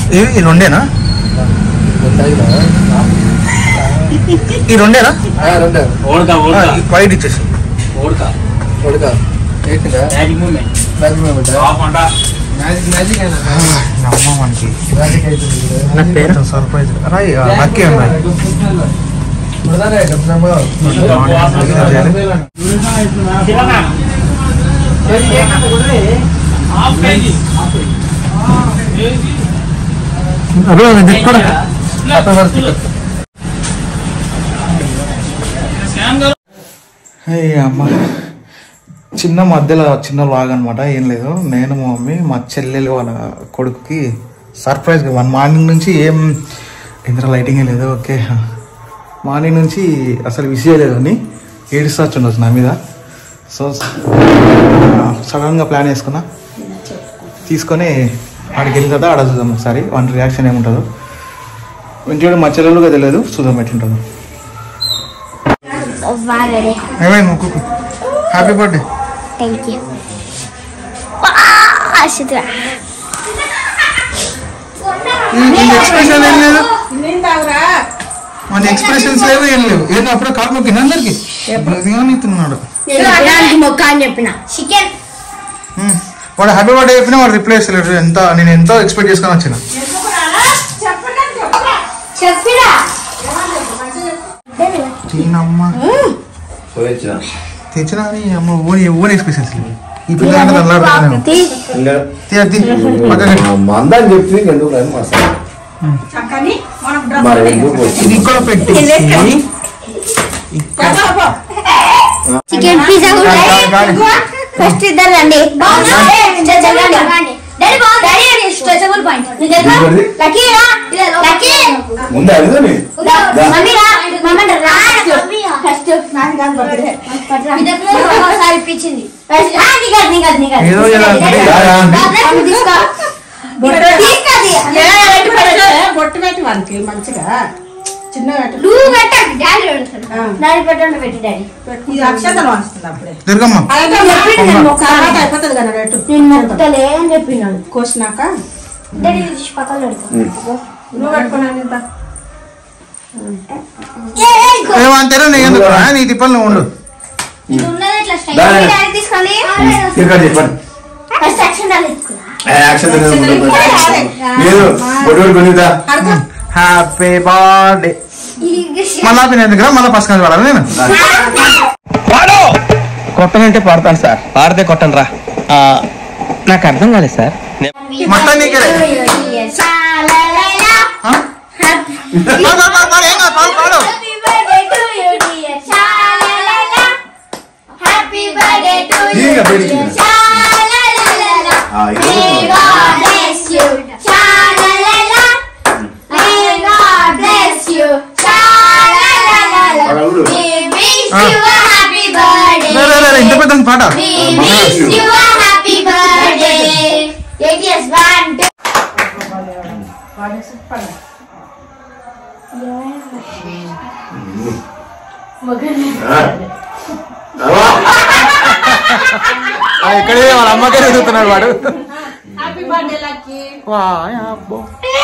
ఇవి ఈ రెండేనా ఈ రెండేనా రెండు ఓడతా ఆ, ఓడతా ఈ వైట్ ఇచ్చేసి ఓడతా కొడుక ఏంటిదా magic moment magic moment off అంట మ్యాజిక్ మ్యాజిక్ అయినా అమ్మ మనకి మ్యాజిక్ అవుతుంది నా పేరు సర్ప్రైజ్ రాయ్ లక్కీ ఉన్నాయి ప్రధాన డబ్బు అబ్బో దిక్కుడా అయ్య అమ్మ చిన్న మధ్యలో చిన్న లాగ్ అనమాట ఏం లేదు నేను మా మమ్మీ మా చెల్లెలు వాళ్ళ కొడుకుకి సర్ప్రైజ్ వన్ మార్నింగ్ నుంచి ఏం ఇంద్ర లైటింగ్ లేదు ఓకే మార్నింగ్ నుంచి అసలు విష్ చేయలేదు అని ఏడుస్తాచ్చు ఉండొచ్చు నా మీద సో సడన్గా ప్లాన్ వేసుకున్నా తీసుకొని ఆడికి వెళ్ళిన తర్వాత ఆడ చూద్దాం ఒకసారి వాటి రియాక్షన్ ఏముంటుందో ఇంటి మా చెల్లెలుగా తెలియదు చూద్దాం ఎట్లుంటుందో వాడడే ఏమైంది ముక్కు హ్యాపీ బర్త్డే థ్యాంక్ యూ ఆశిద్రా ఎక్స్ప్రెషన్ ఏం లేదు మన ఎక్స్ప్రెషన్స్ లేవు ఏం లేవు ఏంటి అప్పుడు కాలు మొక్కింది అందరికి తిన్నాడు మొక్క అని చెప్పిన చికెన్ వాడు హ్యాపీ బర్త్డే చెప్పినా వాడు రిప్లై ఇస్తలేడు ఎంత నేను ఎంతో ఎక్స్పెక్ట్ చేసుకొని వచ్చిన చెప్పిరా తినమ్మ తెచ్చిన అని అమ్మ ఓన్ ఓన్ ఎక్స్ప్రెషన్స్ లేవు ఈ పిల్ల అంటే అల్లాడుతున్నాను తీ పక్కకి మందని చెప్తే ఎందుకు రాని మసాలా మరి ఎందుకు వచ్చింది? ఇది ఇక్కడ పెట్టి చికెన్ పిజ్జా కూడా ఫస్ట్ ఇద్దరు రండి స్ట్రెచబుల్ పాయింట్ ఎవరిది? లక్కీ రా లక్కీ ముందే అడుగుని మమ్మీ రా మమ్మీ రా ఫస్ట్ నాకు కాదు బర్త్డే ఒకసారి ఇప్పించింది నీ కాదు నీ కాదు నీ కాదు ఏదో ఇలా అంటే మమ్మీ తీసుకో తీసుకోది బొట్టు పెట్టి వానికి మంచిగా చిన్నగా పెట్టు. నువ్వు పెట్టండి డాడీ పెడతాడు డాడీ పెట్టండి పెట్టి డాడీ ఇది అక్షతలు వస్తుంది అప్పుడే దుర్గమ్మ అయితే చెప్పిండు నేను మొక్క తర్వాత అయిపోతుంది కదా పెట్టు నేను మొక్కలే అని చెప్పినాడు కోసినాక డాడీ ఇది తీసి పక్కన పెడతా నువ్వు పెట్టుకున్నాను ఇంత ఏమంటారు నేను ఎందుకు ఆ, నీ తిప్పలు నువ్వు ఉండు ఇది ఉన్నది ఇట్లా స్టైల్ డాడీ. డాడీ తీసుకోండి ఇక్కడ చెప్పండి ఫస్ట్ యాక్షన్ డాడీ తీసుకురా యాక్షన్ లేదు బొట్టు కొనిదా హ్యాపీ బర్త్డే మళ్ళా ఆపిన ఎందుకురా మళ్ళా ఫస్ట్ కాదు వాడాలి నేను కొట్టనంటే పాడతాను సార్ పాడితే కొట్టను రా నాకు అర్థం కాలేదు సార్ మొత్తం నీకే ఆ? పాడు, పాడు, పాడు, పాడు, ఏం కాదు, పాడు, పాడు. హ్యాపీ బర్త్డే టు దీనిగా యు పెరిగింది. ఆ, ఇది May God bless you. Sha-la-la-la. May God bless you. Sha-la-la-la. అడుగుడు. We wish Ah. you a happy birthday. లే, లే, లే, లే, ఇంత పెద్ద పాట We wish you a happy birthday. Eight years, one, two. ఆ, ఇక్కడే వాళ్ళ అమ్మకే ఎదుగుతున్నాడు వాడు హ్యాపీ బర్త్డే లక్కీ వా, అబ్బో.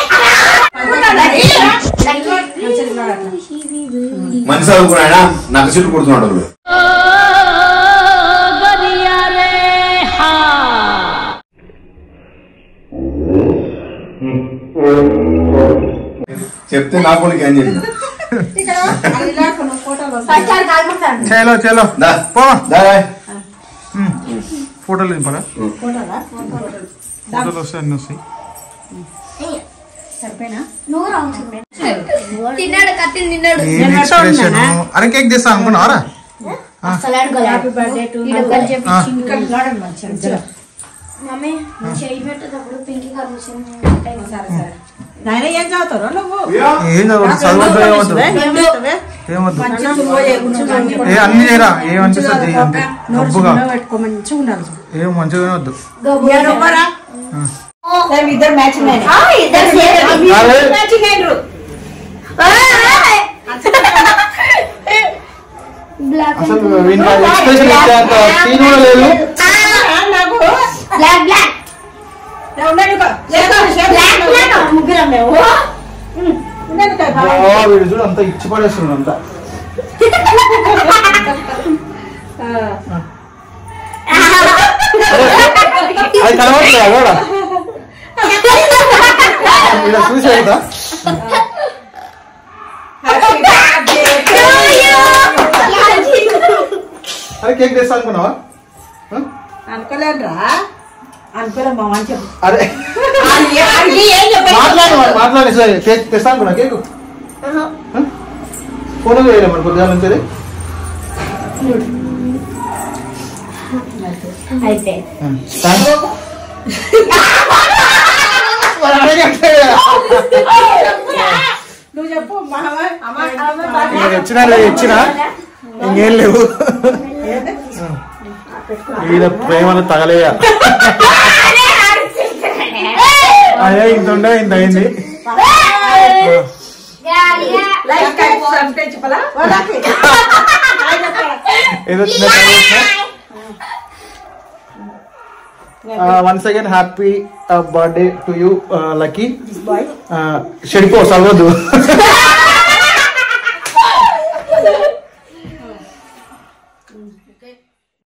మనిషి చదువుకున్నాడా నాకు చెట్టు కుడుతున్నాడు వాడు. చెప్తే నా కొడుకు ఏం చెప్పిన ఇక్కడ అది లేకుండా ఫోటోలు వస్తాయి. First ఆడు కాలు మొక్కాడు. చేలో చేలో దా పో దా ఉమ్. ఫోటోలు దింపరా ఫోటోలా? ఫోటోలు వస్తాయి అన్ని వస్తాయి సరిపోయినా నువ్వు రాంగ్ చెప్పాడు. తిన్నాడు కత్తి తిన్నాడు ఏం ఎక్స్ప్రెషన్ అరే కేక్ చేస్తా అనుకున్నావరా అసలు అడుగు హ్యాపీ బర్త్డే టు ఈడ ఒకటి చెప్పి ఆ. ఇక్కడ చూడండి మంచిగా మమ్మీ చేయి పెట్టేటప్పుడు పింకి కలుగుతుంది సరే సరే నాయన ఏం చదువుతారో నువ్వు ఏం చదవద్దు చదవద్దు ఏమద్దు ఏం చదువుతావే? ఏమద్దు మంచిగా పోయే, కూర్చో, మంచిగా ఏ అన్ని చేయరా ఏ మంచిగా అనిపిస్తుంది చెయ్యి అంతే చదువుకోక, నోరు డబ్బుగా చిన్నగా పెట్టుకో మంచిగా ఉండాలి ఏం మంచిగానే వద్దు ఎవరు ఒక్కరా? సరే, మీ ఇద్దరు మ్యాచింగ్ అయినాయి. ఆ, ఇద్దరు సేమ్. మీ ఇద్దరు మ్యాచింగ్ అయినరు. బ్లాక్ అసలు వీనికి ఎక్స్ప్రెషన్ ఇచ్చేంత సీన్ కూడా లేదు ఆ, నాకు బ్లాక్ బ్లాక్ నా ఉండండి ఇక. లేదు, షేప్ బ్లాక్ లేదు. బ్లాక్ ముగ్గురు వీడు చూడు అంత ఇచ్చి పడేస్తున్నాడు అంతా అది కనబడుతుందా కూడా ఇలా చూసి అవుతా అరే కేక్ తెస్తా అనుకున్నావా ఆ? అనుకోలేదురా అనుకోలే మా అని చెప్పు అరే మాట్లాడు మరి, మాట్లాడు సరే కేక్ తెస్తా అనుకున్నా కేక్ ఫోన్ చేయలే మరి కొద్దిగా నుంచి అది. అయితే ఆ, థాంక్స్. మరి అడగట్లే కదా. నువ్వు చెప్పు మా ఇక ఇచ్చినా లేదు ఇచ్చినా ఇంకేం లేవు ఈయన ప్రేమను తగలేయ అదే ఇంత ఉండే ఇంత అయింది లైక్ సబ్స్క్రైబ్ చెప్పాలా ఏదో చిన్న once again happy birthday to you Lucky చెడిపో చదవద్దు